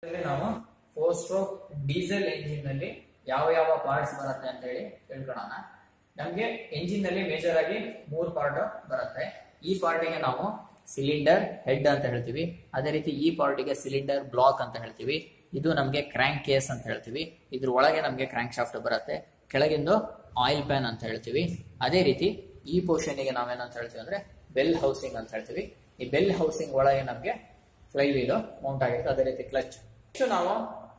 ಇದರಲ್ಲಿ ನಾವು four stroke diesel engine ನಲ್ಲಿ ಯಾವ ಯಾವ ಪಾರ್ಟ್ಸ್ ಬರುತ್ತೆ ಅಂತ ಹೇಳಿ ತಿಳ್ಕೊಳ್ಳೋಣ ನಮ್ಗೆ ಎಂಜಿನ್ ನಲ್ಲಿ ಮೇಜರ್ ಆಗಿ ಮೂರ್ ಪಾರ್ಟ್ ಬರುತ್ತೆ ಈ ಪಾರ್ಟಿಗೆ ನಾವು ಸಿಲಿಂಡರ್ ಹೆಡ್ ಅಂತ ಹೇಳ್ತೀವಿ ಅದೇ ರೀತಿ ಈ ಪಾರ್ಟಿಗೆ ಸಿಲಿಂಡರ್ ಬ್ಲಾಕ್ ಅಂತ ಹೇಳ್ತೀವಿ ಇದು ನಮಗೆ ಕ್ರ್ಯಾಂಕ್ ಕೇಸ್ ಅಂತ ಹೇಳ್ತೀವಿ ಇದ್ರ ಒಳಗೆ ನಮಗೆ ಕ್ರ್ಯಾಂಕ್ ಶಾಫ್ಟ್ ಬರುತ್ತೆ ಕೆಳಗಿಂದು ಆಯಿಲ್ ಪ್ಯಾನ್ ಅಂತ ಹೇಳ್ತೀವಿ ಅದೇ ರೀತಿ ಈ ಪೋರ್ಷನ್ಗೆ ನಾವೇನಂತ ಹೇಳ್ತೀವಿ ಅಂದ್ರೆ ಬೆಲ್ ಹೌಸಿಂಗ್ ಅಂತ ಹೇಳ್ತೀವಿ ಈ ಬೆಲ್ ಹೌಸಿಂಗ್ ಒಳಗೆ ನಮಗೆ ಫ್ಲೈ ವೀಲ್ ಮೌಂಟ್ ಆಗಿರುತ್ತೆ ಅದೇ ರೀತಿ ಕ್ಲಚ್ ನೆಕ್ಸ್ಟ್ ನಾವು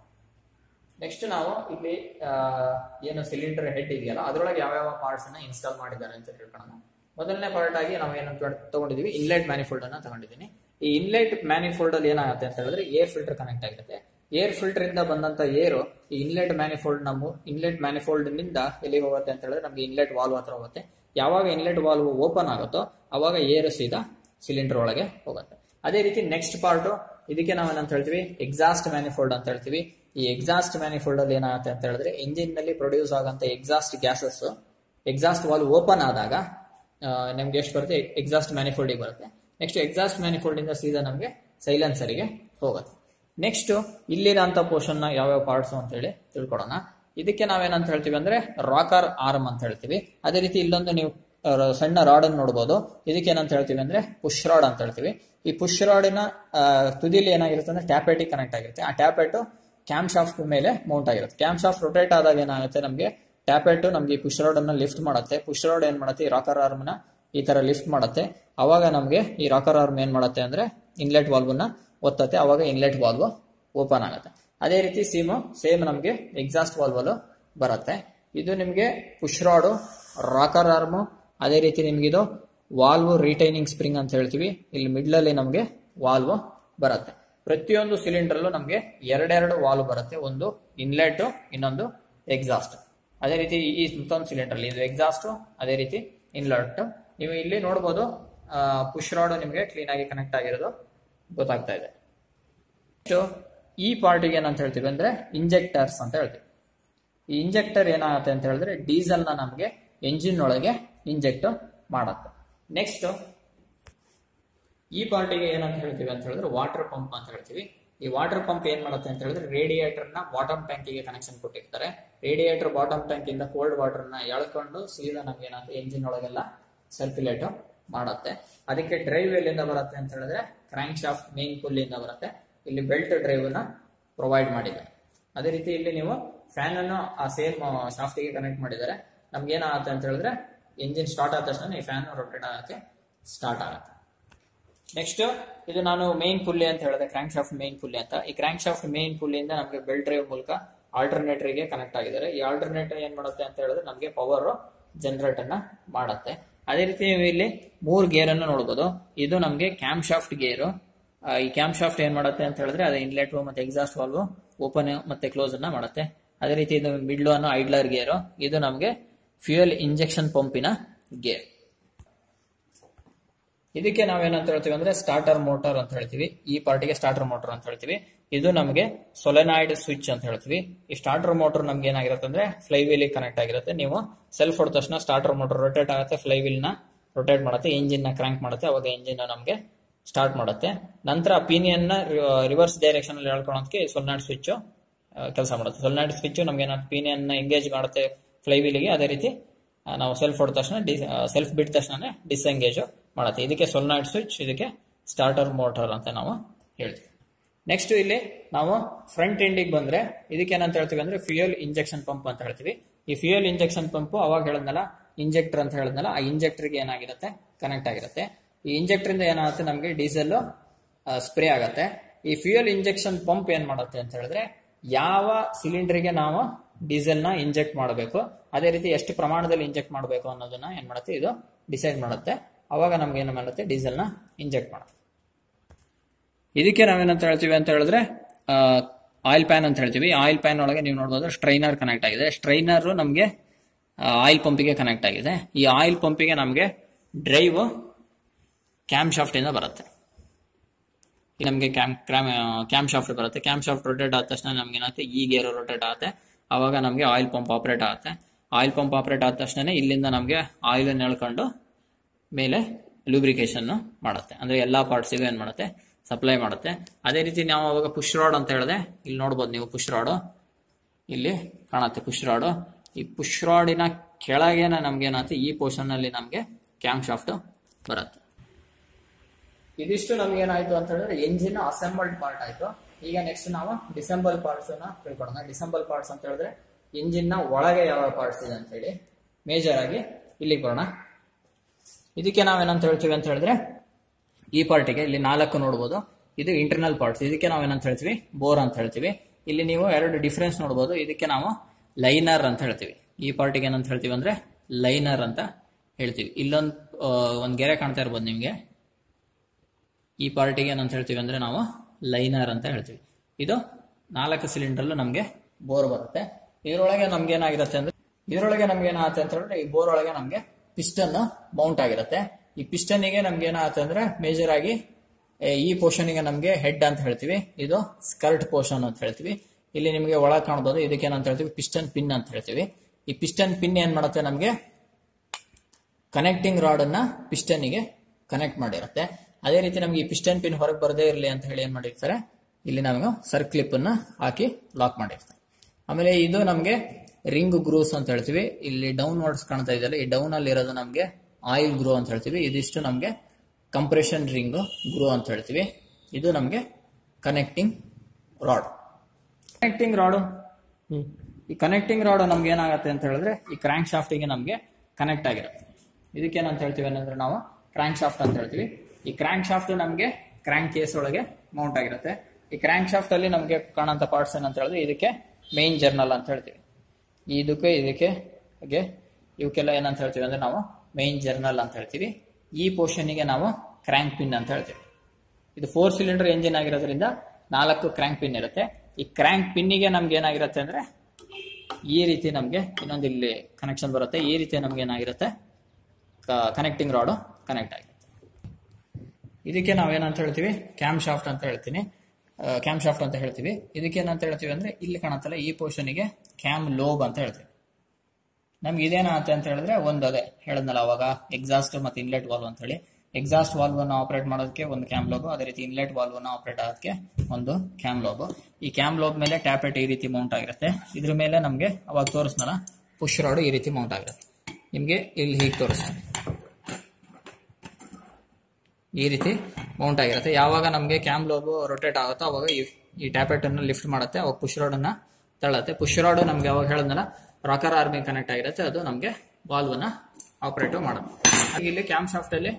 ನೆಕ್ಸ್ಟ್ ನಾವು ಇಲ್ಲಿ ಆ, ಏನು ಸಿಲಿಂಡರ್ ಹೆಡ್ ಇದೆಯಲ್ಲ ಅದರೊಳಗೆ ಯಾವ ಯಾವ ಪಾರ್ಟ್ಸ್ ಅನ್ನ ಇನ್ಸ್ಟಾಲ್ ಮಾಡಿದ್ದಾರೆ ಅಂತ ತಿಳ್ಕೊಳ್ಳೋಣ ಮೊದಲನೇ ಪಾರ್ಟ್ ಆಗಿ ನಾವು ಏನಂತ ತಗೊಂಡಿದೀವಿ ಇನ್ಲೆಟ್ ಮ್ಯಾನಿಫೋಲ್ಡ್ ಅನ್ನ ತಗೊಂಡಿದ್ದೀನಿ ಈ ಇನ್ಲೆಟ್ ಮ್ಯಾನಿಫೋಲ್ಡ್ ಅಲ್ಲಿ ಏನಾಗುತ್ತೆ ಅಂತ ಹೇಳಿದ್ರೆ ಏರ್ ಫಿಲ್ಟರ್ ಕನೆಕ್ಟ್ ಆಗಿರುತ್ತೆ ಏರ್ ಫಿಲ್ಟರ್ ಇಂದ ಬಂದಂತ ಏರು ಈ ಇನ್ಲೆಟ್ ಮ್ಯಾನಿಫೋಲ್ಡ್ ನಮ್ಮ ಇನ್ಲೆಟ್ ಮ್ಯಾನಿಫೋಲ್ಡ್ ನಿಂದ ಎಲ್ಲಿಗೆ ಹೋಗುತ್ತೆ ಅಂತ ಹೇಳಿದ್ರೆ ನಮಗೆ ಇನ್ಲೆಟ್ ವಾಲ್ವ್ ಹತ್ರ ಹೋಗುತ್ತೆ ಯಾವಾಗ ಇನ್ಲೆಟ್ ವಾಲ್ವ್ ಓಪನ್ ಆಗುತ್ತೋ ಅವಾಗ ಏರು ಸೀದಾ ಸಿಲಿಂಡರ್ ಒಳಗೆ ಹೋಗುತ್ತೆ ಅದೇ ರೀತಿ ನೆಕ್ಸ್ಟ್ ಪಾರ್ಟ್ ಇದಕ್ಕೆ ನಾವು ಏನಂತ ಹೇಳ್ತೀವಿ ಎಕ್ಸಾಸ್ಟ್ ಮ್ಯಾನಿಫೋಲ್ಡ್ ಅಂತ ಹೇಳ್ತೀವಿ ಈ ಎಕ್ಸಾಸ್ಟ್ ಮ್ಯಾನಿಫೋಲ್ಡ್ ಅಲ್ಲಿ ಏನಾಗುತ್ತೆ ಅಂತ ಹೇಳಿದ್ರೆ ಇಂಜಿನ್ ನಲ್ಲಿ ಪ್ರೊಡ್ಯೂಸ್ ಆಗಂತ exhaust gases exhaust valve open ಆದಾಗ ಆ, ನಮ್ಗೆ ಎಷ್ಟು ಬರುತ್ತೆ ಎಕ್ಸಾಸ್ಟ್ ಮ್ಯಾನಿಫೋಲ್ಡಿಗೆ ಬರುತ್ತೆ ನೆಕ್ಸ್ಟ್ ಎಕ್ಸಾಸ್ಟ್ ಮ್ಯಾನಿಫೋಲ್ಡ್ ಇಂದ ಸೀದಾ ನಮಗೆ ಸೈಲೆನ್ಸರಿಗೆ ಹೋಗುತ್ತೆ ನೆಕ್ಸ್ಟ್ ಇಲ್ಲಿರೋಂಥ ಪೋರ್ಷನ್ ನ ಯಾವ್ಯಾವ ಪಾರ್ಟ್ಸ್ ಅಂತ ಹೇಳಿ ತಿಳ್ಕೊಡೋಣ ಇದಕ್ಕೆ ನಾವೇನಂತ ಹೇಳ್ತೀವಿ ಅಂದ್ರೆ ರಾಕರ್ ಆರ್ಮ್ ಅಂತ ಹೇಳ್ತೀವಿ ಅದೇ ರೀತಿ ಇಲ್ಲೊಂದು ನೀವು ಆ, ಸಣ್ಣ ರಾಡ್ ಅನ್ನು ನೋಡಬಹುದು ಇದಕ್ಕೆ ಏನಂತ ಹೇಳ್ತೀವಿ ಅಂದ್ರೆ ಪುಷ್ ರಾಡ್ ಅಂತ ಹೇಳ್ತೀವಿ ಈ ಪುಷ್ ರಾಡಿನ ತುದಿಲಿ ಏನಾಗಿರುತ್ತೆ ಅಂದ್ರೆ ಟ್ಯಾಪೆಟಿಗೆ ಕನೆಕ್ಟ್ ಆಗಿರುತ್ತೆ ಆ ಟ್ಯಾಪೆಟ್ ಕ್ಯಾಮ್ ಶಾಫ್ಟ್ ಮೇಲೆ ಮೌಂಟ್ ಆಗಿರುತ್ತೆ ಕ್ಯಾಮ್ ಶಾಫ್ಟ್ ರೊಟೇಟ್ ಆದಾಗ ಏನಾಗುತ್ತೆ ನಮಗೆ ಟ್ಯಾಪೆಟ್ ನಮಗೆ ಪುಷ್ ರಾಡ್ ಅನ್ನ ಲಿಫ್ಟ್ ಮಾಡುತ್ತೆ ಪುಷ್ ರಾಡ್ ಏನ್ ಮಾಡುತ್ತೆ ಈ ರಾಕರ್ ಆರ್ಮ್ ನ ಈ ತರ ಲಿಫ್ಟ್ ಮಾಡುತ್ತೆ ಅವಾಗ ನಮಗೆ ಈ ರಾಕರ್ ಆರ್ಮ್ ಏನ್ ಮಾಡುತ್ತೆ ಅಂದ್ರೆ ಇನ್ಲೆಟ್ ವಾಲ್ವ್ ನ ಒತ್ತತ್ತೆ ಅವಾಗ ಇನ್ಲೆಟ್ ವಾಲ್ವ್ ಓಪನ್ ಆಗುತ್ತೆ ಅದೇ ರೀತಿ ಸೇಮ್ ಸೇಮ್ ನಮಗೆ ಎಕ್ಸಾಸ್ಟ್ ವಾಲ್ವ್ ಅಲ್ಲೂ ಬರುತ್ತೆ ಇದು ನಿಮಗೆ ಪುಷ್ ರಾಡು ರಾಕರ್ ಆರ್ಮ್ ಅದೇ ರೀತಿ ನಿಮ್ಗೆ ಇದು ವಾಲ್ವ್ ರಿಟೈನಿಂಗ್ ಸ್ಪ್ರಿಂಗ್ ಅಂತ ಹೇಳ್ತೀವಿ ಇಲ್ಲಿ ಮಿಡ್ಲ್ ಅಲ್ಲಿ ನಮಗೆ ವಾಲ್ವ್ ಬರುತ್ತೆ ಪ್ರತಿಯೊಂದು ಸಿಲಿಂಡರ್ ಅಲ್ಲೂ ನಮಗೆ ಎರಡೆರಡು ವಾಲ್ವ್ ಬರುತ್ತೆ ಒಂದು ಇನ್ಲೆಟ್ ಇನ್ನೊಂದು ಎಕ್ಸಾಸ್ಟ್ ಅದೇ ರೀತಿ ಈ ಮತ್ತೊಂದು ಸಿಲಿಂಡರ್ ಅಲ್ಲಿ ಇದು ಎಕ್ಸಾಸ್ಟ್ ಅದೇ ರೀತಿ ಇನ್ಲೆಟ್ ನೀವು ಇಲ್ಲಿ ನೋಡಬಹುದು ಪುಷ್ ರಾಡ್ ನಿಮಗೆ ಕ್ಲೀನ್ ಆಗಿ ಕನೆಕ್ಟ್ ಆಗಿರೋದು ಗೊತ್ತಾಗ್ತಾ ಇದೆ ನೆಕ್ಸ್ಟ್ ಈ ಪಾರ್ಟಿಗೆ ಏನಂತ ಹೇಳ್ತೀವಿ ಅಂದ್ರೆ ಇಂಜೆಕ್ಟರ್ಸ್ ಅಂತ ಹೇಳ್ತೀವಿ ಈ ಇಂಜೆಕ್ಟರ್ ಏನಾಗುತ್ತೆ ಅಂತ ಹೇಳಿದ್ರೆ ಡೀಸೆಲ್ ನ ನಮಗೆ ಎಂಜಿನ್ ಒಳಗೆ ಇಂಜೆಕ್ಟ್ ಮಾಡುತ್ತೆ ನೆಕ್ಸ್ಟ್ ಈ ಪಾರ್ಟಿಗೆ ಏನಂತ ಹೇಳ್ತೀವಿ ಅಂತ ಹೇಳಿದ್ರೆ ವಾಟರ್ ಪಂಪ್ ಅಂತ ಹೇಳ್ತೀವಿ ಈ ವಾಟರ್ ಪಂಪ್ ಏನ್ ಮಾಡುತ್ತೆ ಅಂತ ಹೇಳಿದ್ರೆ ರೇಡಿಯೇಟರ್ ನ ಬಾಟಮ್ ಟ್ಯಾಂಕಿಗೆ ಕನೆಕ್ಷನ್ ಕೊಟ್ಟಿರ್ತಾರೆ ರೇಡಿಯೇಟರ್ ಬಾಟಮ್ ಟ್ಯಾಂಕ್ ಇಂದ ಕೋಲ್ಡ್ ವಾಟರ್ ನ ಎಳ್ಕೊಂಡು ಸೀದಾ ನಮ್ಗೆ ಏನಾಗುತ್ತೆ ಎಂಜಿನ್ ಒಳಗೆಲ್ಲ ಸರ್ಕ್ಯುಲೇಟ್ ಮಾಡುತ್ತೆ ಅದಕ್ಕೆ ಡ್ರೈವ್ ಎಲ್ಲಿಂದ ಬರುತ್ತೆ ಅಂತ ಹೇಳಿದ್ರೆ ಕ್ರ್ಯಾಂಕ್ ಶಾಫ್ಟ್ ಮೇನ್ ಪುಲ್ ಇಂದ ಬರುತ್ತೆ ಇಲ್ಲಿ ಬೆಲ್ಟ್ ಡ್ರೈವ್ ನ ಪ್ರೊವೈಡ್ ಮಾಡಿದ್ದಾರೆ ಅದೇ ರೀತಿ ಇಲ್ಲಿ ನೀವು ಫ್ಯಾನ್ ಅನ್ನು ಆ ಸೇಮ್ ಶಾಫ್ಟ್ ಗೆ ಕನೆಕ್ಟ್ ಮಾಡಿದ್ದಾರೆ ನಮ್ಗೆ ಏನಾಗುತ್ತೆ ಅಂತ ಹೇಳಿದ್ರೆ ಇಂಜಿನ್ ಸ್ಟಾರ್ಟ್ ಆದ ತಕ್ಷಣ ಈ ಫ್ಯಾನ್ ರೊಟೇಟ್ ಆಗಕ್ಕೆ ಸ್ಟಾರ್ಟ್ ಆಗುತ್ತೆ ನೆಕ್ಸ್ಟ್ ಇದು ನಾನು ಮೇನ್ ಪುಲ್ಲಿ ಅಂತ ಹೇಳಿದೆ ಕ್ರ್ಯಾಂಕ್ ಶಾಫ್ಟ್ ಮೇನ್ ಪುಲ್ಲಿ ಅಂತ ಈ ಕ್ರ್ಯಾಂಕ್ ಶಾಫ್ಟ್ ಮೇನ್ ಪುಲ್ಲಿಯಿಂದ ನಮಗೆ ಬೆಲ್ ಡ್ರೈವ್ ಮೂಲಕ ಆಲ್ಟರ್ನೇಟರ್ ಗೆ ಕನೆಕ್ಟ್ ಆಗಿದ್ದಾರೆ ಈ ಆಲ್ಟರ್ನೇಟರ್ ಏನ್ ಮಾಡುತ್ತೆ ಅಂತ ಹೇಳಿದ್ರೆ ನಮಗೆ ಪವರ್ ಜನರೇಟ್ ಅನ್ನ ಮಾಡುತ್ತೆ ಅದೇ ರೀತಿ ನೀವು ಇಲ್ಲಿ ಮೂರ್ ಗೇರ್ ಅನ್ನು ನೋಡಬಹುದು ಇದು ನಮಗೆ ಕ್ಯಾಮ್ ಶಾಫ್ಟ್ ಗೇರು ಈ ಕ್ಯಾಮ್ ಶಾಫ್ಟ್ ಏನ್ ಮಾಡುತ್ತೆ ಅಂತ ಹೇಳಿದ್ರೆ ಅದು ಇನ್ಲೆಟ್ ಮತ್ತೆ ಎಕ್ಸಾಸ್ಟ್ ವಾಲ್ವ್ ಓಪನ್ ಮತ್ತೆ ಕ್ಲೋಸ್ ಅನ್ನ ಮಾಡುತ್ತೆ ಅದೇ ರೀತಿ ಇದು ಮಿಡ್ಲು ಅನ್ನೋ ಐಡ್ಲರ್ ಗೇರು ಇದು ನಮಗೆ ಫ್ಯೂಯಲ್ ಇಂಜೆಕ್ಷನ್ ಪಂಪಿನ ಗೇರ್ ಇದಕ್ಕೆ ನಾವೇನಂತ ಹೇಳ್ತೀವಿ ಅಂದ್ರೆ ಸ್ಟಾರ್ಟರ್ ಮೋಟಾರ್ ಅಂತ ಹೇಳ್ತೀವಿ ಈ ಪಾರ್ಟಿಗೆ ಸ್ಟಾರ್ಟರ್ ಮೋಟರ್ ಅಂತ ಹೇಳ್ತೀವಿ ಇದು ನಮಗೆ ಸೊಲೆನಾಯ್ಡ್ ಸ್ವಿಚ್ ಅಂತ ಹೇಳ್ತೀವಿ ಈ ಸ್ಟಾರ್ಟರ್ ಮೋಟರ್ ನಮ್ಗೆ ಏನಾಗಿರುತ್ತೆ ಅಂದ್ರೆ ಫ್ಲೈ ವೀಲ್ ಕನೆಕ್ಟ್ ಆಗಿರುತ್ತೆ ನೀವು ಸೆಲ್ಫ್ ಹೊಡೆದ ತಕ್ಷಣ ಸ್ಟಾರ್ಟರ್ ಮೋಟರ್ ರೊಟೇಟ್ ಆಗುತ್ತೆ ಫ್ಲೈ ವೀಲ್ ನ ರೊಟೇಟ್ ಮಾಡುತ್ತೆ ಇಂಜಿನ್ ನ ಕ್ರ್ಯಾಂಕ್ ಮಾಡುತ್ತೆ ಅವಾಗ ಇಂಜಿನ್ ನಮಗೆ ಸ್ಟಾರ್ಟ್ ಮಾಡುತ್ತೆ ನಂತರ ಪಿನಿಯನ್ ನ ರಿವರ್ಸ್ ಡೈರೆಕ್ಷನ್ ಅಲ್ಲಿ ಹೇಳ್ಕೊಳೋದಕ್ಕೆ ಸೊಲ್ನಾಯ್ಡ್ ಸ್ವಿಚ್ ಕೆಲಸ ಮಾಡುತ್ತೆ ಸೊಲ್ನಾಯ್ಡ್ ಸ್ವಿಚ್ ನಮ್ಗೆ ಪಿನಿಯನ್ ನ ಎಂಗೇಜ್ ಮಾಡುತ್ತೆ ಫ್ಲೈ ವೀಲ್ಗೆ ಅದೇ ರೀತಿ ಆ, ನಾವು ಸೆಲ್ಫ್ ಹೊಡೆದ ತಕ್ಷಣ ಸೆಲ್ಫ್ ಬಿಟ್ಟ ತಕ್ಷಣ ಡಿಸ್ಎಂಗೇಜ್ ಮಾಡುತ್ತೆ ಇದಕ್ಕೆ ಸೊಲ್ನಾಯ್ಡ್ ಸ್ವಿಚ್ ಇದಕ್ಕೆ ಸ್ಟಾರ್ಟರ್ ಮೋಟರ್ ಅಂತ ನಾವು ಹೇಳ್ತೀವಿ ನೆಕ್ಸ್ಟ್ ಇಲ್ಲಿ ನಾವು ಫ್ರಂಟ್ ಎಂಡಿಗೆ ಬಂದ್ರೆ ಇದಕ್ಕೆ ಏನಂತ ಹೇಳ್ತೀವಿ ಅಂದ್ರೆ ಫ್ಯೂಯಲ್ ಇಂಜೆಕ್ಷನ್ ಪಂಪ್ ಅಂತ ಹೇಳ್ತೀವಿ ಈ ಫ್ಯೂಯಲ್ ಇಂಜೆಕ್ಷನ್ ಪಂಪ್ ಅವಾಗ ಹೇಳಿದ್ನಲ್ಲ ಇಂಜೆಕ್ಟರ್ ಅಂತ ಹೇಳಿದ್ನಲ್ಲ ಆ ಇಂಜೆಕ್ಟರ್ಗೆ ಏನಾಗಿರುತ್ತೆ ಕನೆಕ್ಟ್ ಆಗಿರುತ್ತೆ ಈ ಇಂಜೆಕ್ಟರ್ ಇಂದ ಏನಾಗುತ್ತೆ ನಮಗೆ ಡೀಸೆಲ್ ಸ್ಪ್ರೇ ಆಗತ್ತೆ ಈ ಫ್ಯೂಯಲ್ ಇಂಜೆಕ್ಷನ್ ಪಂಪ್ ಏನ್ ಮಾಡುತ್ತೆ ಅಂತ ಹೇಳಿದ್ರೆ ಯಾವ ಸಿಲಿಂಡರ್ಗೆ ನಾವು ಡೀಸೆಲ್ ನ ಇಂಜೆಕ್ಟ್ ಮಾಡಬೇಕು ಅದೇ ರೀತಿ ಎಷ್ಟು ಪ್ರಮಾಣದಲ್ಲಿ ಇಂಜೆಕ್ಟ್ ಮಾಡಬೇಕು ಅನ್ನೋದನ್ನ ಏನ್ ಮಾಡುತ್ತೆ ಇದು ಡಿಸೈಡ್ ಮಾಡುತ್ತೆ ಅವಾಗ ನಮ್ಗೆ ಏನು ಮಾಡುತ್ತೆ ಡೀಸೆಲ್ ನ ಇಂಜೆಕ್ಟ್ ಮಾಡುತ್ತೆ ಇದಕ್ಕೆ ನಾವೇನಂತ ಹೇಳ್ತೀವಿ ಅಂತ ಹೇಳಿದ್ರೆ ಆಯಿಲ್ ಪ್ಯಾನ್ ಅಂತ ಹೇಳ್ತೀವಿ ಆಯಿಲ್ ಪ್ಯಾನ್ ಒಳಗೆ ನೀವು ನೋಡ್ಬೋದು ಸ್ಟ್ರೈನರ್ ಕನೆಕ್ಟ್ ಆಗಿದೆ ಸ್ಟ್ರೈನರ್ ನಮಗೆ ಆಯಿಲ್ ಪಂಪಿಗೆ ಕನೆಕ್ಟ್ ಆಗಿದೆ ಈ ಆಯಿಲ್ ಪಂಪಿಗೆ ನಮಗೆ ಡ್ರೈವ್ ಕ್ಯಾಮ್ ಶಾಫ್ಟ್ ಇಂದ ಬರುತ್ತೆ ನಮಗೆ ಕ್ಯಾಮ್ ಕ್ಯಾಮ್ ಕ್ಯಾಮ್ ಶಾಫ್ಟ್ ಬರುತ್ತೆ ಕ್ಯಾಮ್ ಶಾಫ್ಟ್ ರೊಟೇಟ್ ಆದ ತಕ್ಷಣ ನಮ್ಗೆ ಏನಾಗುತ್ತೆ ಈ ಗೇರ್ ರೊಟೇಟ್ ಆಗುತ್ತೆ ಅವಾಗ ನಮಗೆ ಆಯಿಲ್ ಪಂಪ್ ಆಪರೇಟ್ ಆಗುತ್ತೆ ಆಯಿಲ್ ಪಂಪ್ ಆಪರೇಟ್ ಆದ ತಕ್ಷಣ ಇಲ್ಲಿಂದ ನಮಗೆ ಆಯಿಲ್ ಎಳ್ಕೊಂಡು ಮೇಲೆ ಲೂಬ್ರಿಕೇಶನ್ ಮಾಡುತ್ತೆ ಅಂದ್ರೆ ಎಲ್ಲಾ ಪಾರ್ಟ್ಸಿಗೂ ಏನ್ ಮಾಡುತ್ತೆ ಸಪ್ಲೈ ಮಾಡುತ್ತೆ ಅದೇ ರೀತಿ ನಾವು ಅವಾಗ ಪುಷ್ ರಾಡ್ ಅಂತ ಹೇಳಿದೆ ಇಲ್ಲಿ ನೋಡ್ಬೋದು ನೀವು ಪುಷ್ ರಾಡು ಇಲ್ಲಿ ಕಾಣುತ್ತೆ ಪುಷ್ ರಾಡು ಈ ಪುಷ್ ರಾಡಿನ ಕೆಳಗೇನೆ ನಮ್ಗೆ ಏನಾಗುತ್ತೆ ಈ ಪೋರ್ಷನ್ ಅಲ್ಲಿ ನಮ್ಗೆ ಕ್ಯಾಮ್ ಶಾಫ್ಟ್ ಬರುತ್ತೆ ಇದಿಷ್ಟು ನಮ್ಗೆ ಏನಾಯ್ತು ಅಂತ ಹೇಳಿದ್ರೆ ಎಂಜಿನ್ ಅಸೆಂಬಲ್ಡ್ ಪಾರ್ಟ್ ಆಯ್ತು ಈಗ ನೆಕ್ಸ್ಟ್ ನಾವು ಡಿಸೆಂಬಲ್ ಪಾರ್ಟ್ಸ್ ನ ತಿಳ್ಕೊಳ್ಳೋಣ ಡಿಸೆಂಬಲ್ ಪಾರ್ಟ್ಸ್ ಅಂತ ಹೇಳಿದ್ರೆ ಇಂಜಿನ್ ನ ಒಳಗೆ ಯಾವ ಪಾರ್ಟ್ಸ್ ಇದೆ ಅಂತ ಹೇಳಿ ಮೇಜರ್ ಆಗಿ ಇಲ್ಲಿಗೆ ಬರೋಣ ಇದಕ್ಕೆ ನಾವೇನಂತ ಹೇಳ್ತೀವಿ ಅಂತ ಹೇಳಿದ್ರೆ ಈ ಪಾರ್ಟಿಗೆ ಇಲ್ಲಿ ನಾಲ್ಕು ನೋಡ್ಬೋದು ಇದು ಇಂಟರ್ನಲ್ ಪಾರ್ಟ್ಸ್ ಇದಕ್ಕೆ ನಾವೇನಂತ ಹೇಳ್ತೀವಿ ಬೋರ್ ಅಂತ ಹೇಳ್ತೀವಿ ಇಲ್ಲಿ ನೀವು ಎರಡು ಡಿಫ್ರೆನ್ಸ್ ನೋಡ್ಬೋದು ಇದಕ್ಕೆ ನಾವು ಲೈನರ್ ಅಂತ ಹೇಳ್ತೀವಿ ಈ ಪಾರ್ಟಿಗೆ ಏನಂತ ಹೇಳ್ತೀವಿ ಅಂದ್ರೆ ಲೈನರ್ ಅಂತ ಹೇಳ್ತೀವಿ ಇಲ್ಲೊಂದು ಒಂದು ಗೆರೆ ಕಾಣ್ತಾ ಇರ್ಬೋದು ನಿಮಗೆ ಈ ಪಾರ್ಟಿಗೆ ಏನಂತ ಹೇಳ್ತೀವಿ ಅಂದ್ರೆ ನಾವು ಲೈನರ್ ಅಂತ ಹೇಳ್ತೀವಿ ಇದು ನಾಲ್ಕು ಸಿಲಿಂಡರ್ಲು ನಮಗೆ ಬೋರ್ ಬರುತ್ತೆ ಇದರೊಳಗೆ ನಮ್ಗೆ ಏನಾಗಿರುತ್ತೆ ಅಂದ್ರೆ ಇದರೊಳಗೆ ನಮ್ಗೆ ಏನಾಗುತ್ತೆ ಅಂತ ಹೇಳಿದ್ರೆ ಈ ಬೋರ್ ಒಳಗೆ ನಮ್ಗೆ ಪಿಸ್ಟನ್ ಮೌಂಟ್ ಆಗಿರುತ್ತೆ ಈ ಪಿಸ್ಟನ್ನಿಗೆ ನಮ್ಗೆ ಏನಾಗುತ್ತೆ ಅಂದ್ರೆ ಮೇಜರ್ ಆಗಿ ಏ, ಈ ಪೋರ್ಷನ್ಗೆ ನಮ್ಗೆ ಹೆಡ್ ಅಂತ ಹೇಳ್ತೀವಿ ಇದು ಸ್ಕರ್ಟ್ ಪೋರ್ಷನ್ ಅಂತ ಹೇಳ್ತೀವಿ ಇಲ್ಲಿ ನಿಮಗೆ ಒಳಗೆ ಕಾಣ್ಬೋದು ಇದಕ್ಕೆ ಏನಂತ ಹೇಳ್ತೀವಿ ಪಿಸ್ಟನ್ ಪಿನ್ ಅಂತ ಹೇಳ್ತೀವಿ ಈ ಪಿಸ್ಟನ್ ಪಿನ್ ಏನ್ ಮಾಡುತ್ತೆ ನಮ್ಗೆ ಕನೆಕ್ಟಿಂಗ್ ರಾಡ್ ಅನ್ನ ಪಿಸ್ಟನ್ನಿಗೆ ಕನೆಕ್ಟ್ ಮಾಡಿರುತ್ತೆ ಅದೇ ರೀತಿ ನಮ್ಗೆ ಈ ಪಿಸ್ಟನ್ ಪಿನ್ ಹೊರಗೆ ಬರದೇ ಇರಲಿ ಅಂತ ಹೇಳಿ ಏನ್ ಮಾಡಿರ್ತಾರೆ ಇಲ್ಲಿ ನಮಗೆ ಸರ್ ಕ್ಲಿಪ್ ಅನ್ನ ಹಾಕಿ ಲಾಕ್ ಮಾಡಿರ್ತಾರೆ ಆಮೇಲೆ ಇದು ನಮಗೆ ರಿಂಗ್ ಗ್ರೂಸ್ ಅಂತ ಹೇಳ್ತೀವಿ ಇಲ್ಲಿ ಡೌನ್ ವರ್ಡ್ಸ್ ಕಾಣ್ತಾ ಇದೆಯಲ್ಲ ಈ ಡೌನ್ ಅಲ್ಲಿ ಇರೋದು ನಮಗೆ ಆಯಿಲ್ ಗ್ರೋ ಅಂತ ಹೇಳ್ತೀವಿ ಇದಿಷ್ಟು ನಮಗೆ ಕಂಪ್ರೆಷನ್ ರಿಂಗ್ ಗ್ರೋ ಅಂತ ಹೇಳ್ತೀವಿ ಇದು ನಮಗೆ ಕನೆಕ್ಟಿಂಗ್ ರಾಡ್ ಕನೆಕ್ಟಿಂಗ್ ರಾಡು ಈ ಕನೆಕ್ಟಿಂಗ್ ರಾಡ್ ನಮ್ಗೆ ಏನಾಗುತ್ತೆ ಅಂತ ಹೇಳಿದ್ರೆ ಈ ಕ್ರ್ಯಾಂಕ್ ಶಾಫ್ಟಿಗೆ ನಮಗೆ ಕನೆಕ್ಟ್ ಆಗಿರುತ್ತೆ ಇದಕ್ಕೆ ಏನಂತ ಹೇಳ್ತೀವಿ ಅಂದ್ರೆ ನಾವು ಕ್ರ್ಯಾಂಕ್ ಶಾಫ್ಟ್ ಅಂತ ಹೇಳ್ತೀವಿ ಈ ಕ್ರ್ಯಾಂಕ್ ಶಾಫ್ಟ್ ನಮಗೆ ಕ್ರ್ಯಾಂಕ್ ಕೇಸ್ ಒಳಗೆ ಮೌಂಟ್ ಆಗಿರುತ್ತೆ ಈ ಕ್ರ್ಯಾಂಕ್ ಶಾಫ್ಟ್ ಅಲ್ಲಿ ನಮಗೆ ಕಾಣಂತ ಪಾರ್ಟ್ಸ್ ಏನಂತ ಹೇಳಿದ್ರೆ ಇದಕ್ಕೆ ಮೇನ್ ಜರ್ನಲ್ ಅಂತ ಹೇಳ್ತೀವಿ ಇದಕ್ಕೆ ಇದಕ್ಕೆ ಹಾಗೆ ಇವಕ್ಕೆಲ್ಲ ಏನಂತ ಹೇಳ್ತೀವಿ ಅಂದ್ರೆ ನಾವು ಮೇನ್ ಜರ್ನಲ್ ಅಂತ ಹೇಳ್ತೀವಿ ಈ ಪೋರ್ಷನ್ಗೆ ನಾವು ಕ್ರ್ಯಾಂಕ್ ಪಿನ್ ಅಂತ ಹೇಳ್ತೀವಿ ಇದು ಫೋರ್ ಸಿಲಿಂಡರ್ ಎಂಜಿನ್ ಆಗಿರೋದ್ರಿಂದ ನಾಲ್ಕು ಕ್ರ್ಯಾಂಕ್ ಪಿನ್ ಇರುತ್ತೆ ಈ ಕ್ರ್ಯಾಂಕ್ ಪಿನ್ನಿಗೆ ನಮ್ಗೆ ಏನಾಗಿರುತ್ತೆ ಅಂದ್ರೆ ಈ ರೀತಿ ನಮಗೆ ಇನ್ನೊಂದು ಇಲ್ಲಿ ಕನೆಕ್ಷನ್ ಬರುತ್ತೆ ಈ ರೀತಿ ನಮ್ಗೆ ಏನಾಗಿರುತ್ತೆ ಕನೆಕ್ಟಿಂಗ್ ರಾಡು ಕನೆಕ್ಟ್ ಆಗಿರುತ್ತೆ ಇದಕ್ಕೆ ನಾವೇನಂತ ಹೇಳ್ತೀವಿ ಕ್ಯಾಮ್ ಶಾಫ್ಟ್ ಅಂತ ಹೇಳ್ತೀನಿ ಕ್ಯಾಮ್ ಶಾಫ್ಟ್ ಅಂತ ಹೇಳ್ತೀವಿ ಇದಕ್ಕೆ ಏನಂತ ಹೇಳ್ತೀವಿ ಅಂದ್ರೆ ಇಲ್ಲಿ ಕಾಣತ್ತಲ್ಲ ಈ ಪೋರ್ಷನ್ಗೆ ಕ್ಯಾಮ್ ಲೋಬ್ ಅಂತ ಹೇಳ್ತೀವಿ ನಮ್ಗೆ ಇದೇನಾಗುತ್ತೆ ಅಂತ ಹೇಳಿದ್ರೆ ಒಂದು ಅದೇ ಹೇಳದ್ನಲ್ಲ ಅವಾಗ ಎಕ್ಸಾಸ್ಟ್ ಮತ್ತೆ ಇನ್ಲೆಟ್ ವಾಲ್ವ್ ಅಂತ ಹೇಳಿ ಎಕ್ಸಾಸ್ಟ್ ವಾಲ್ವ್ ಅನ್ನು ಆಪರೇಟ್ ಮಾಡೋದಕ್ಕೆ ಒಂದು ಕ್ಯಾಮ್ ಲೋಬ್ ಅದೇ ರೀತಿ ಇನ್ಲೆಟ್ ವಾಲ್ವ್ ಅನ್ನು ಆಪರೇಟ್ ಆಗೋದಕ್ಕೆ ಒಂದು ಕ್ಯಾಮ್ ಲೋಬ್ ಈ ಕ್ಯಾಮ್ ಲೋಬ್ ಮೇಲೆ ಟ್ಯಾಪೆಟ್ ಈ ರೀತಿ ಮೌಂಟ್ ಆಗಿರುತ್ತೆ ಇದ್ರ ಮೇಲೆ ನಮಗೆ ಅವಾಗ ತೋರಿಸ್ನಲ್ಲ ಪುಷ್ ರಾಡ್ ಈ ರೀತಿ ಮೌಂಟ್ ಆಗಿರುತ್ತೆ ನಿಮಗೆ ಇಲ್ಲಿ ಹೀಗೆ ತೋರಿಸ್ತೀನಿ ಈ ರೀತಿ ಮೌಂಟ್ ಆಗಿರುತ್ತೆ ಯಾವಾಗ ನಮಗೆ ಕ್ಯಾಮ್ ಲೋಬ್ ರೊಟೇಟ್ ಆಗುತ್ತೋ ಅವಾಗ ಈ ಈ ಟ್ಯಾಪೆಟ್ ಅನ್ನು ಲಿಫ್ಟ್ ಮಾಡುತ್ತೆ ಅವಾಗ ಪುಷ್ ರಾಡ್ ಅನ್ನ ತಳ್ಳುತ್ತೆ ಪುಷ್ ರಾಡ್ ನಮ್ಗೆ ಅವಾಗ ಹೇಳದ್ನಲ್ಲ ರಾಕರ್ ಆರ್ಮಿ ಕನೆಕ್ಟ್ ಆಗಿರುತ್ತೆ ಅದು ನಮಗೆ ವಾಲ್ವ್ ಅನ್ನ ಆಪರೇಟ್ ಮಾಡುತ್ತೆ ಹಾಗೆ ಇಲ್ಲಿ ಕ್ಯಾಮ್ ಶಾಫ್ಟ್ ಅಲ್ಲಿ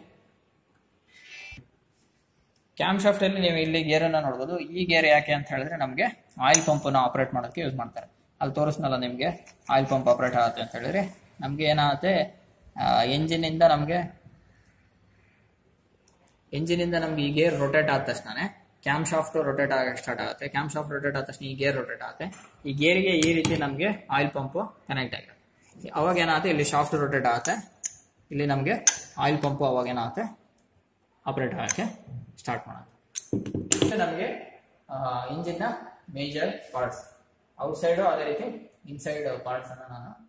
ಕ್ಯಾಮ್ ಶಾಫ್ಟ್ ಅಲ್ಲಿ ನೀವು ಇಲ್ಲಿ ಗೇರ್ ಅನ್ನ ನೋಡಬಹುದು ಈ ಗೇರ್ ಯಾಕೆ ಅಂತ ಹೇಳಿದ್ರೆ ನಮಗೆ ಆಯಿಲ್ ಪಂಪ್ ಅನ್ನ ಆಪರೇಟ್ ಮಾಡೋದಕ್ಕೆ ಯೂಸ್ ಮಾಡ್ತಾರೆ ಅಲ್ಲಿ ತೋರಿಸ್ನಲ್ಲ ನಿಮಗೆ ಆಯಿಲ್ ಪಂಪ್ ಆಪರೇಟ್ ಆಗುತ್ತೆ ಅಂತ ಹೇಳಿದ್ರೆ ನಮ್ಗೆ ಏನಾಗುತ್ತೆ ಎಂಜಿನ್ ಇಂದ ನಮಗೆ ಎಂಜಿನ್ ಇಂದ ನಮ್ಗೆ ಈ ಗೇರ್ ರೊಟೇಟ್ ಆದ ತಕ್ಷಣ ಕ್ಯಾಮ್ ಶಾಫ್ಟ್ ರೊಟೇಟ್ ಆಗಕ್ಕೆ ಸ್ಟಾರ್ಟ್ ಆಗುತ್ತೆ ಕ್ಯಾಮ್ ಶಾಫ್ಟ್ ರೊಟೇಟ್ ಆದ ತಕ್ಷಣ ಈ ಗೇರ್ ರೊಟೇಟ್ ಆಗುತ್ತೆ ಈ ಗೇರ್ಗೆ ಈ ರೀತಿ ನಮಗೆ ಆಯಿಲ್ ಪಂಪ್ ಕನೆಕ್ಟ್ ಆಗಿರುತ್ತೆ ಅವಾಗ ಏನಾಗುತ್ತೆ ಇಲ್ಲಿ ಶಾಫ್ಟ್ ರೊಟೇಟ್ ಆಗುತ್ತೆ ಇಲ್ಲಿ ನಮಗೆ ಆಯಿಲ್ ಪಂಪ್ ಅವಾಗ ಏನಾಗುತ್ತೆ ಆಪರೇಟ್ ಆಗಕ್ಕೆ ಸ್ಟಾರ್ಟ್ ಮಾಡುತ್ತೆ ನಮಗೆ ಇಂಜಿನ್ ನ ಮೇಜರ್ ಪಾರ್ಟ್ಸ್ ಔಟ್ ಸೈಡ್ ಅದೇ ರೀತಿ ಇನ್ಸೈಡ್ ಪಾರ್ಟ್ಸ್ ಅನ್ನ ನಾನು